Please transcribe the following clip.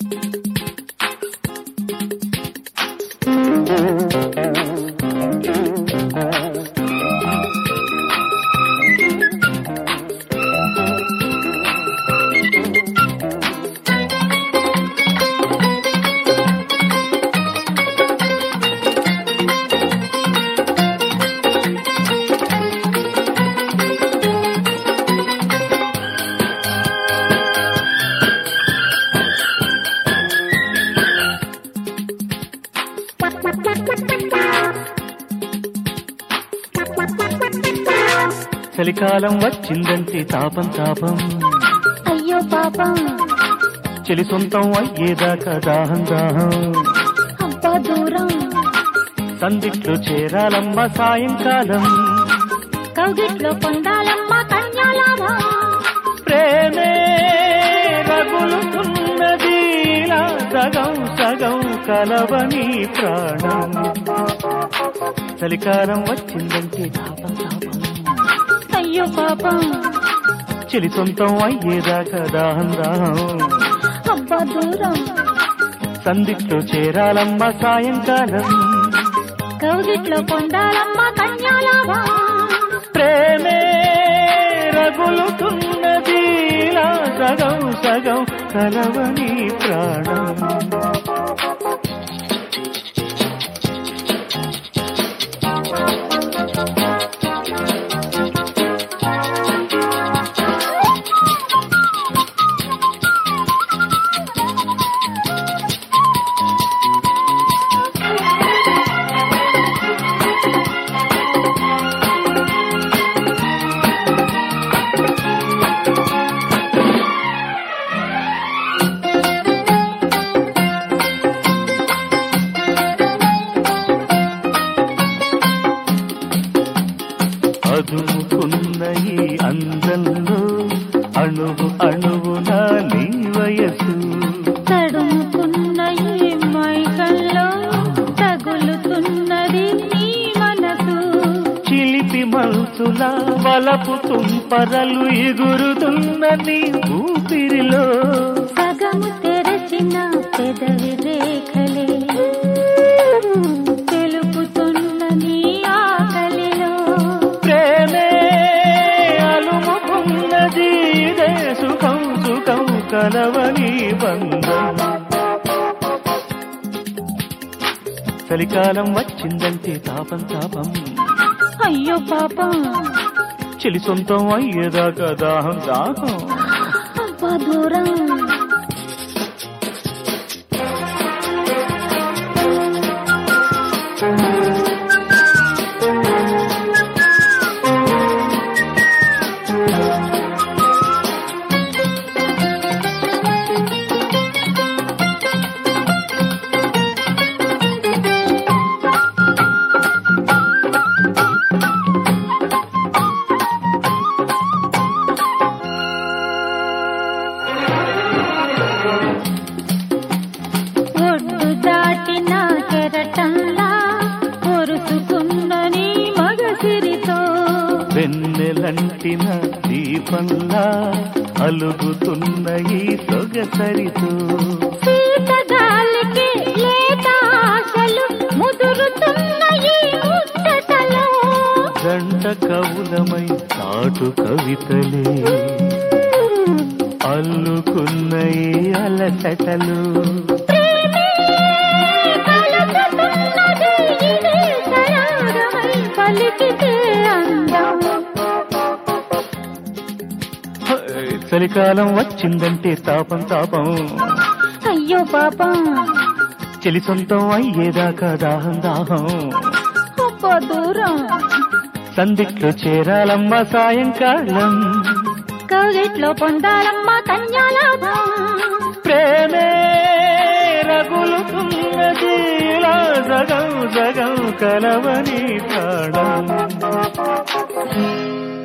చలికాలం వచ్చిందంటే తాపం తాపం అయ్యో పాపం చెలి సొంతం అయ్యేదాకా దాహం దాహం అబ్బా దూరం సందిట్లో చేరాలమ్మ సాయంకాలం కౌగిట్లో పొందాలమ్మ కన్యాలాభం ప్రేమే రగులుతున్నది ఇలా సగం సగం కలవని ప్రాణం చలికాలం వచ్చిందంటే తాపం తాపం అయ్యో పాపం చెలి సొంతం అయ్యేదాకా దాహం దాహం అబ్బా దూరం సందిట్లో చేరాలమ్మ సాయంకాలం కౌగిట్లో పొందాలమ్మ కన్యాలాభం ప్రేమే రగులుతున్నది ఇలా సగం సగం కలవని ప్రాణం అదుముకున్న ఈ అందంలో అణువు అణువున నీ వయసు తడుముకున్న ఈ మైకల్లో తగులుతున్నది నీ మనసు చిలిపి మనసుల వలపు తుంపరలు ఎగురుతున్న నీ ఊపిరిలో సగము తెరచిన పెదవి రేఖలే తెలుపుతున్న నీ ఆకలిలో ప్రేమే అలుముకున్నది ఇదే సుఖం సుఖం కలవని బంధం చలికాలం వచ్చిందంటే తాపం తాపం అయ్యో పాపం చెలి సొంతం అయ్యేదాకా దాహం దాహం అబ్బా దూరం ఒడ్డు దాటిన కెరటంలా కొరుసుకున్న నీ మగసిరితో వెన్నెలంటిన దీపంలా అలుగుతున్న ఈ సొగసరితో సీతగాలికి లేత ఆశలు ముదురుతున్న ఈ ముచ్చటలో గంట కవులమై చాటు కవితలే అల్లుకున్న ఈ అలసటలు ప్రేమే కలుగుతున్నది ఇదే సరాగమై పలికితే అందం చలికాలం వచ్చిందంటే తాపం తాపం అయ్యో పాపం చెలి సొంతం అయ్యేదాకా దాహం దాహం అబ్బా దూరం సందిట్లో చేరాలమ్మ సాయంకాలం కౌగిట్లో పొందాలమ్మ కన్యాలాభం ప్రేమే రగులుతున్నది ఇలా సగం సగం కలవని ప్రాణం